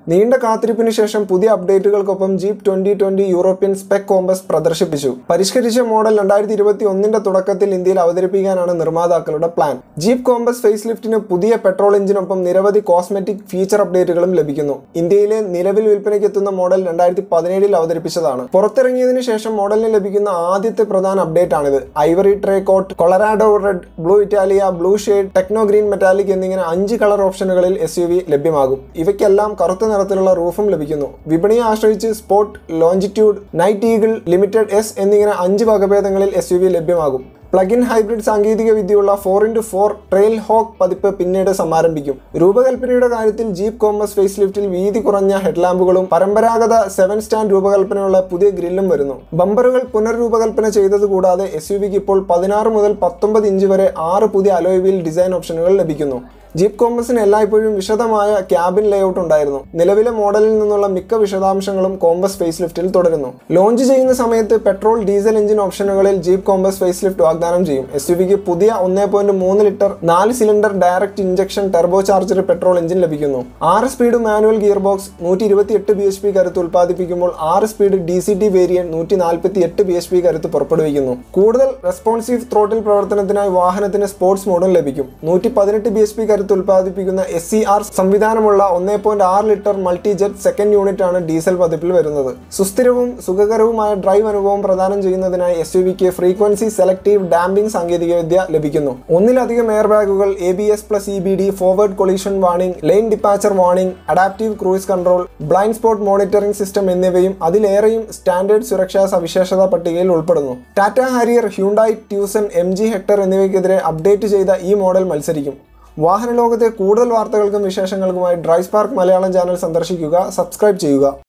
നീണ്ട കാത്തിരിപ്പിന് ശേഷം പുതിയ അപ്ഡേറ്റുകൾക്കൊപ്പം Jeep twenty twenty European spec Compass പ്രദർശിപ്പിച്ചു പരിഷ്കരിച്ച മോഡൽ രണ്ടായിരത്തി ഇരുപത്തി ഒന്നിന്റെ തുടക്കത്തിൽ ഇന്ത്യയിൽ അവതരിപ്പിക്കാനാണ് നിർമ്മാതാക്കളുടെ പ്ലാൻ ജീപ്പ് കോമ്പസ് ഫേസ് ലിഫ്റ്റിന് പുതിയ പെട്രോൾ എഞ്ചിനൊപ്പം നിരവധി കോസ്മെറ്റിക് ഫീച്ചർ അപ്ഡേറ്റുകളും ലഭിക്കുന്നു ഇന്ത്യയിലെ നിലവിൽ വിൽപ്പനയ്ക്കെത്തുന്ന മോഡൽ രണ്ടായിരത്തി പതിനേഴിൽ അവതരിപ്പിച്ചതാണ് പുറത്തിറങ്ങിയതിനു ശേഷം മോഡലിന് ലഭിക്കുന്ന ആദ്യത്തെ പ്രധാന അപ്ഡേറ്റ് ആണിത് ivory tri coat Colorado red blue Italia blue shade techno green metallic എന്നിങ്ങനെ അഞ്ച് കളർ ഓപ്ഷനുകളിൽ എസ് യു വി ലഭ്യമാകും ഇവയ്ക്കെല്ലാം കറുത്ത നിറത്തിലുള്ള റൂഫും ലഭിക്കുന്നു വിപണിയെ ആശ്രയിച്ച് sport Longitude Night Eagle Limited S എന്നിങ്ങനെ അഞ്ച് വകഭേദങ്ങളിൽ എസ് യു വി ലഭ്യമാകും പ്ലഗ് ഇൻ ഹൈബ്രിഡ് സാങ്കേതിക വിദ്യയുള്ള four into four Trailhawk പതിപ്പ് പിന്നീട് സമാരംഭിക്കും രൂപകൽപ്പനയുടെ കാര്യത്തിൽ ജീപ്പ് കോമസ് ഫേസ് ലിഫ്റ്റിൽ വീതി കുറഞ്ഞ ഹെഡ്ലാമ്പുകളും പരമ്പരാഗത സെവൻ സ്റ്റാൻഡ് രൂപകൽപ്പനയുള്ള പുതിയ ഗ്രില്ലും വരുന്നു ബമ്പറുകൾ പുനർരൂപകൽപ്പന ചെയ്തത് കൂടാതെ എസ് യു വിക്ക് ഇപ്പോൾ പതിനാറ് മുതൽ പത്തൊമ്പത് ഇഞ്ച് വരെ ആറ് പുതിയ അലോയ് വീൽ ഡിസൈൻ ഓപ്ഷനുകൾ ലഭിക്കുന്നു ജീപ്പ് കോമ്പസിന് എല്ലായ്പ്പോഴും വിശദമായ ക്യാബിൻ ലേഔട്ട് ഉണ്ടായിരുന്നു നിലവിലെ മോഡലിൽ നിന്നുള്ള മിക്ക വിശദാംശങ്ങളും കോമ്പസ് ഫേസ് ലിഫ്റ്റിൽ തുടരുന്നു ലോഞ്ച് ചെയ്യുന്ന സമയത്ത് പെട്രോൾ ഡീസൽ എഞ്ചിൻ ഓപ്ഷനുകളിൽ ജീപ്പ് കോമ്പസ് ഫേസ് ലിഫ്റ്റ് വാഗ്ദാനം ചെയ്യും എസ് യു വിക്ക് പുതിയ ഒന്നേ പോയിന്റ് മൂന്ന് ലിറ്റർ നാല് cylinder direct injection turbocharger petrol engine ലഭിക്കുന്നു ആറ് സ്പീഡ് മാനുവൽ ഗിയർ ബോക്സ് നൂറ്റി ഇരുപത്തി എട്ട് ബി എച്ച് പി കരുത്ത് ഉൽപ്പാദിപ്പിക്കുമ്പോൾ ആറ് speed D C T variant നൂറ്റി നാൽപ്പത്തി എട്ട് ബി എച്ച് പി കരുത്ത് പുറപ്പെടുവിക്കുന്നു കൂടുതൽ റെസ്പോൺസീവ് ത്രോട്ടിൽ പ്രവർത്തനത്തിനായി വാഹനത്തിന് സ്പോർട്സ് മോഡും ലഭിക്കും നൂറ്റി പതിനെട്ട് ബി എച്ച് പി കരുത്ത് ഉൽപ്പാദിപ്പിക്കുന്ന എസ് സി ആർ സംവിധാനമുള്ള ഒന്നേ പോയിന്റ് ആറ് litre Multijet second unit ആണ് ഡീസൽ പതിപ്പിൽ വരുന്നത് സുസ്ഥിരവും സുഖകരവുമായ ഡ്രൈവ് അനുഭവം പ്രദാനം ചെയ്യുന്നതിനായി എസ് യു വിക്ക് ഫ്രീക്വൻസി സെലക്ടീവ് ഡാമ്പിംഗ് സാങ്കേതികവിദ്യ ലഭിക്കുന്നു ഒന്നിലധികം എയർ ബാഗുകൾ A B S plus E B D forward collision warning lane departure warning adaptive cruise control blind spot monitoring system എന്നിവയും അതിലേറെയും സ്റ്റാൻഡേർഡ് സുരക്ഷാ സവിശേഷത പട്ടികയിൽ ഉൾപ്പെടുന്നു Tata Harrier Hyundai Tucson M G Hector എന്നിവയ്ക്കെതിരെ അപ്ഡേറ്റ് ചെയ്ത ഈ മോഡൽ മത്സരിക്കും വാഹന ലോകത്തെ കൂടുതൽ വാർത്തകൾക്കും വിശേഷങ്ങൾക്കുമായി ഡ്രൈവ് സ്പാർക്ക് മലയാളം ചാനൽ സന്ദർശിക്കുക സബ്സ്ക്രൈബ് ചെയ്യുക